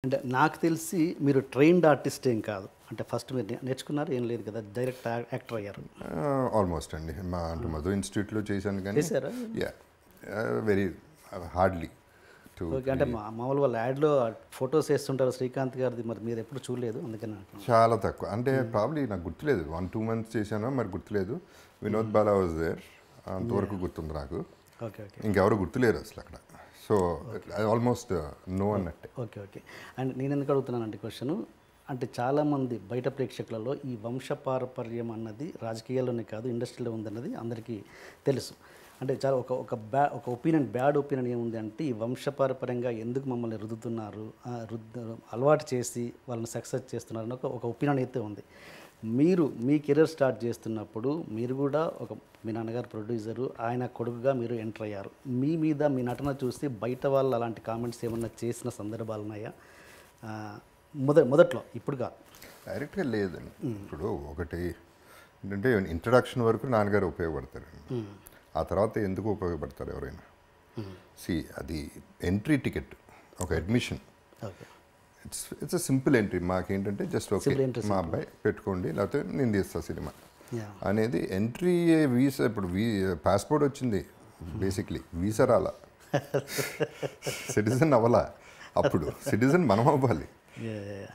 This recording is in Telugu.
అంటే నాకు తెలిసి మీరు ట్రైన్డ్ ఆర్టిస్ట్ ఏం కాదు అంటే ఫస్ట్ మీరు నే- నేర్చుకున్నారు ఏం లేదు కదా డైరెక్ట్ యాక్టర్ అయ్యారు ఆల్మోస్ట్ అండి మా అంటే మధు ఇన్స్టిట్యూట్లో చేశాను కానీ చేశారా? Yeah very hardly to okay అంటే మా మామూలు వాళ్ళ యాడ్లో ఫొటోస్ వేస్తుంటారు శ్రీకాంత్ గారిది మరి మీరు ఎప్పుడు చూడలేదు అందుకని అంటున్నాను. చాలా తక్కువ అంటే ప్రాబ్లీ నాకు గుర్తులేదు వన్ టూ మంత్స్ చేశానో మరి గుర్తులేదు వినోద్ బాలా వాజ్ దేర్ అంతవరకు గుర్తుంది నాకు ఓకే ఓకే ఇంకెవరు గుర్తులేరు అసలు అక్కడ సో ఆల్మోస్ట్ నో అన్నట్టే ఓకే ఓకే అండ్ నేను ఎందుకు అడుగుతున్నానంటే క్వశ్చన్ అంటే చాలామంది బయట ప్రేక్షకులలో ఈ వంశపారపర్యం అన్నది రాజకీయాల్లోనే కాదు ఇండస్ట్రీలో ఉందన్నది అందరికీ తెలుసు అంటే చాలా ఒక ఒక బ్యా ఒక ఒపీనియన్ బ్యాడ్ ఒపీనియన్ ఏముంది అంటే ఈ వంశపారపర్యంగా ఎందుకు మమ్మల్ని రుద్దుతున్నారు ఆ, రుద్ద అలవాటు చేసి వాళ్ళని సక్సెస్ చేస్తున్నారు అని ఒక ఒక ఒపీనియన్ అయితే ఉంది మీరు మీ కెరీర్ స్టార్ట్ చేస్తున్నప్పుడు మీరు కూడా ఒక మీ నాన్నగారు ప్రొడ్యూసరు ఆయన కొడుకుగా మీరు ఎంటర్ అయ్యారు మీ మీద మీ నటన చూసి బయట వాళ్ళు అలాంటి కామెంట్స్ ఏమన్నా చేసిన సందర్భాలు ఉన్నాయా ఆ, మొద మొదట్లో ఇప్పుడు కాదు డైరెక్ట్గా లేదండి ఇప్పుడు ఒకటి ఏంటంటే ఇంట్రడక్షన్ వరకు నాన్నగారు ఉపయోగపడతారండి ఆ తర్వాత ఎందుకు ఉపయోగపడతారు ఎవరైనా సి అది ఎంట్రీ టికెట్ ఒక admission okay it's it's uh simple entry మాకేంటంటే జస్ట్ ఓకే Simple entry, మా అబ్బాయి పెట్టుకోండి లేకపోతే నేను తీస్తా సినిమా యా అనేది ఎంట్రీ వీసా ఇప్పుడు వీ పాస్పోర్ట్ వచ్చింది బేసిక్లీ వీసా రాలా సిటిజన్ అవ్వాలా అప్పుడు సిటిజన్ మనం అవ్వాలి